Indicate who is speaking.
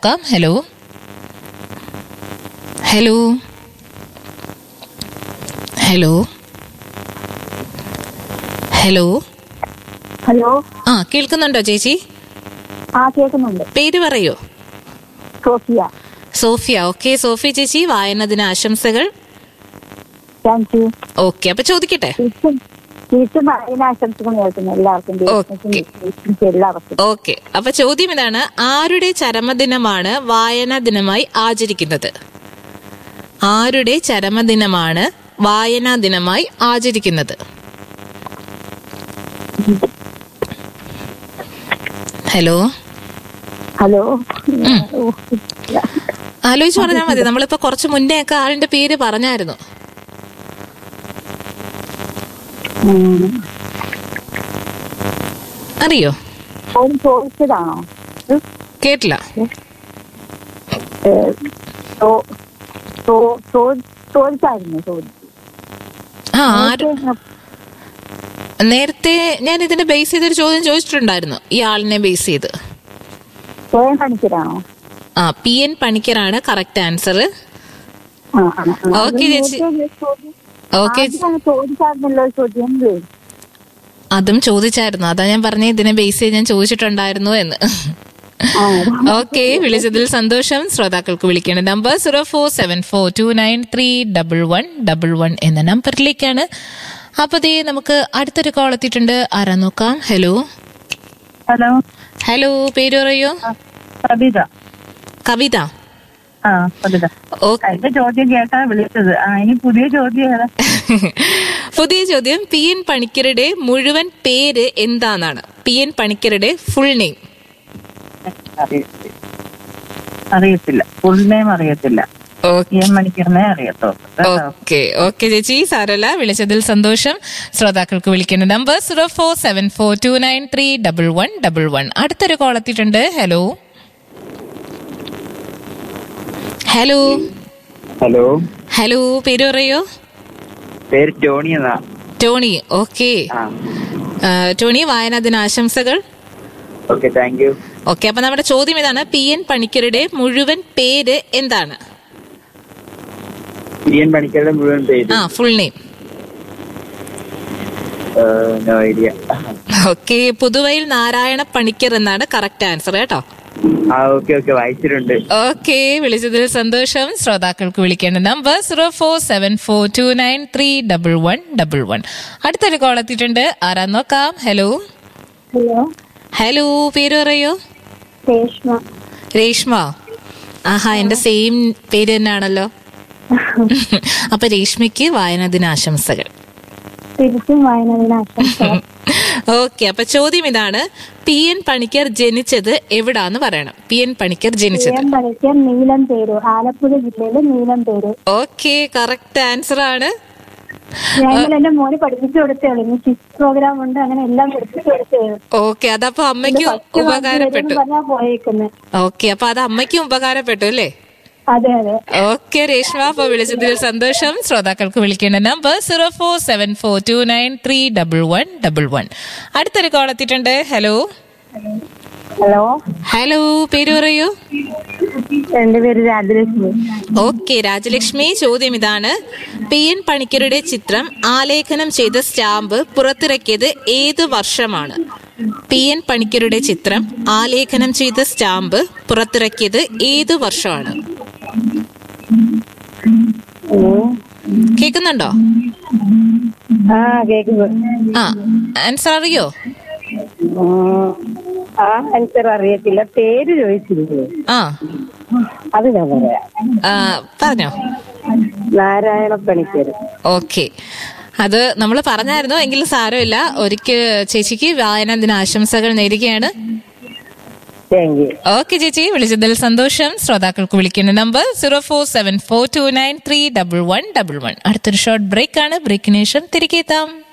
Speaker 1: നോക്കാം hello hello hello hello
Speaker 2: hello
Speaker 1: ആ കേൾക്കുന്നുണ്ടോ ചേച്ചി
Speaker 2: ആ കേൾക്കുന്നുണ്ട്
Speaker 1: പേര് പറയൂ
Speaker 2: സോഫിയ
Speaker 1: സോഫിയ ഓക്കെ സോഫിയ ചേച്ചി വായന ദിന ആശംസകൾ
Speaker 2: താങ്ക് യു
Speaker 1: ഓക്കെ അപ്പൊ ചോദിക്കട്ടെ
Speaker 2: തിരിച്ചും തിരിച്ചും ആശംസകൾ കേൾക്കുന്നു എല്ലാവർക്കും
Speaker 1: ഓക്കേ.
Speaker 2: ദൈവത്തിനും എല്ലാവർക്കും
Speaker 1: ഓക്കെ അപ്പൊ ചോദ്യം ഇതാണ് ആരുടെ ചരമദിനമാണ് വായനാ ദിനമായി ആചരിക്കുന്നത് ആരുടെ ചരമദിനമാണ് വായനാ ദിനമായി ആചരിക്കുന്നത് ഹലോ
Speaker 2: ഹലോ
Speaker 1: ആലോചിച്ച് പറഞ്ഞാൽ മതി നമ്മളിപ്പോ കുറച്ച് മുന്നേ ഒക്കെ ആളിന്റെ പേര് പറഞ്ഞായിരുന്നു
Speaker 2: ഉം.
Speaker 1: അറിയോ
Speaker 2: ഫോൺ ചോദിച്ചതാണോ ഇത്,
Speaker 1: കേട്ടില്ല
Speaker 2: ഏ, ചോ- ചോ- ചോ- ചോദിച്ചായിരുന്നു ചോദിച്ചു
Speaker 1: ആ ആര് നേരത്തെ ഞാൻ ഇതിന്റെ ബേസ് ചെയ്തൊരു ചോദ്യം ചോദിച്ചിട്ടുണ്ടായിരുന്നു ഈ ആളിനെ ബേസ് ചെയ്ത്
Speaker 2: സ്വയം കാണിക്കലാണോ
Speaker 1: ആ പി എൻ പണിക്കറാണ് കറക്റ്റ് ആൻസർ
Speaker 2: ആ, ആ, ആ.
Speaker 1: ഓക്കേ,
Speaker 2: അത്
Speaker 1: ചേച്ചി.
Speaker 2: നേരത്തെ ചോദ്യം-
Speaker 1: ഓക്കെ
Speaker 2: ആദ്യം ചോദിച്ചായിരുന്നല്ലോ ചോദ്യം ഇല്ലേ?
Speaker 1: അതും ചോദിച്ചായിരുന്നു അതാ ഞാൻ പറഞ്ഞ ഇതിനെ ബേസ് ചെയ്ത് ഞാൻ ചോദിച്ചിട്ടുണ്ടായിരുന്നു എന്ന്
Speaker 2: ആ,
Speaker 1: ഓക്കെ വിളിച്ചതിൽ സന്തോഷം ശ്രോതാക്കൾക്ക് വിളിക്കേണ്ട number zero four seven four two nine three double one double one എന്ന നമ്പറിലേക്കാണ് അപ്പൊ ദേ നമുക്ക് അടുത്തൊരു കോൾ എത്തിയിട്ടുണ്ട് ആരാ നോക്കാം ഹലോ
Speaker 3: ഹലോ
Speaker 1: ഹലോ പേര് പറയോ
Speaker 3: കവിത
Speaker 1: കവിത
Speaker 3: ആ കവിത
Speaker 1: ഓക്കെ
Speaker 3: കഴിഞ്ഞ ചോദ്യം കേട്ടാ വിളിച്ചത് ആ ഇനി പുതിയ ചോദ്യം ഏതാ
Speaker 1: പുതിയ ചോദ്യം പി എൻ പണിക്കരുടെ മുഴുവൻ പേര് എന്താണെന്നാണ് പി എൻ പണിക്കരുടെ ഫുൾ നെയിം
Speaker 3: അറിയത്തില്ല അറിയത്തില്ല ഫുൾ നെയിം അറിയത്തില്ല
Speaker 1: ഓക്കെ
Speaker 3: എം മണിക്കൂറിനെ അറിയത്തുള്ളൂ കേട്ടോ.
Speaker 1: ഓക്കെ ഓക്കെ ചേച്ചി സാരല്ല വിളിച്ചതിൽ സന്തോഷം ശ്രോതാക്കൾക്ക് വിളിക്കേണ്ട number zero four seven four two nine three double one double one അടുത്തൊരു കോൾ എത്തിയിട്ടുണ്ട് ഹലോ ഹലോ
Speaker 4: ഹലോ
Speaker 1: ഹലോ പേര് പറയോ
Speaker 4: പേര് ടോണി എന്നാ
Speaker 1: ടോണി ഓക്കെ
Speaker 4: ആ
Speaker 1: ടോണി വായനാ ദിന ആശംസകൾ
Speaker 4: ഓക്കെ താങ്ക് യു
Speaker 1: ഓക്കെ അപ്പൊ നമ്മുടെ ചോദ്യം ഇതാണ് പി എൻ പണിക്കരുടെ മുഴുവൻ പേര് എന്താണ്
Speaker 4: പി എൻ പണിക്കരുടെ മുഴുവൻ പേര്
Speaker 1: ആ full name
Speaker 4: no idea
Speaker 1: okay Puthuvayil Narayana Panicker എന്നാണ് കറക്റ്റ് ആൻസർ കേട്ടോ
Speaker 4: ആ ഓക്കെ ഓക്കെ വായിച്ചിട്ടുണ്ട്
Speaker 1: ഓക്കെ വിളിച്ചതിൽ സന്തോഷം ശ്രോതാക്കൾക്ക് വിളിക്കേണ്ട number zero four seven four two nine three double one double one അടുത്തൊരു കോൾ എത്തിയിട്ടുണ്ട് ആരാ നോക്കാം ഹലോ
Speaker 2: ഹലോ
Speaker 1: ഹലോ പേര് പറയോ
Speaker 2: രേഷ്മ
Speaker 1: രേഷ്മ ആഹാ എന്റെ സെയിം പേര് തന്നെയാണല്ലോ അപ്പൊ രേഷ്മയ്ക്ക് വായനാ ദിന ആശംസകൾ
Speaker 2: തിരിച്ചും വായനദിന ആശംസകൾ
Speaker 1: ഓക്കെ അപ്പൊ ചോദ്യം ഇതാണ് പി എൻ പണിക്കർ ജനിച്ചത് എവിടാന്ന് പറയണം പി എൻ പണിക്കർ ജനിച്ചത്
Speaker 2: ഞാൻ പഠിക്കാൻ നീലം പേര് ആലപ്പുഴ ജില്ലയിലെ നീലം പേര്
Speaker 1: ഓക്കെ കറക്റ്റ് ആൻസർ ആണ്
Speaker 2: ഞങ്ങൾ എന്റെ മോനെ പഠിപ്പിച്ചു കൊടുത്തേളൂ ഇനി ക്വിസ് പ്രോഗ്രാം ഉണ്ട് അങ്ങനെ എല്ലാം പഠിപ്പിച്ചു കൊടുത്തേളൂ
Speaker 1: ഓക്കെ അതപ്പോ അമ്മയ്ക്ക് ഉപകാരപ്പെട്ടു
Speaker 2: പറഞ്ഞാ പോയേക്കുന്നത്
Speaker 1: ഓക്കെ അപ്പൊ അത് അമ്മയ്ക്കും ഉപകാരപ്പെട്ടു അല്ലേ
Speaker 2: അതെ അതെ
Speaker 1: ഓക്കെ രേഷ്മ അപ്പൊ വിളിച്ചതിൽ സന്തോഷം ശ്രോതാക്കൾക്ക് വിളിക്കേണ്ട number zero four seven four two nine three double one double one അടുത്തൊരു കോൾ എത്തിയിട്ടുണ്ട് ഹലോ
Speaker 2: ഹലോ
Speaker 1: ഹലോ പേര് പറയൂ
Speaker 2: എന്റെ പേര് രാജലക്ഷ്മി
Speaker 1: ഓക്കെ രാജലക്ഷ്മി ചോദ്യം ഇതാണ് പി എൻ പണിക്കരുടെ ചിത്രം ആലേഖനം ചെയ്ത സ്റ്റാമ്പ് പുറത്തിറക്കിയത് ഏത് വർഷമാണ് പി എൻ പണിക്കരുടെ ചിത്രം ആലേഖനം ചെയ്ത സ്റ്റാമ്പ് പുറത്തിറക്കിയത് ഏത് വർഷമാണ് കേൾക്കുന്നുണ്ടോ
Speaker 2: ആ കേക്കുന്നു
Speaker 1: ആ ആൻസർ അറിയോ
Speaker 2: ആ ആൻസർ അറിയത്തില്ല പേര് ചോദിച്ചില്ലേ
Speaker 1: ആ
Speaker 2: അത് ഞാൻ പറയാം
Speaker 1: ആ, പറഞ്ഞോ
Speaker 2: നാരായണ പണിക്കര്
Speaker 1: ഓക്കെ അത് നമ്മൾ പറഞ്ഞായിരുന്നു എങ്കിലും സാരമില്ല ഒരിക്കൽ ചേച്ചിക്ക് വായനാ ദിന ആശംസകൾ നേരുകയാണ്
Speaker 2: താങ്ക് യു
Speaker 1: ഓക്കെ ചേച്ചി വിളിച്ചതിൽ സന്തോഷം ശ്രോതാക്കൾക്ക് വിളിക്കേണ്ട number zero four seven four two nine three double one double one അടുത്തൊരു ഷോർട്ട് ബ്രേക്ക് ആണ് ബ്രേക്കിന് ശേഷം തിരികെ എത്താം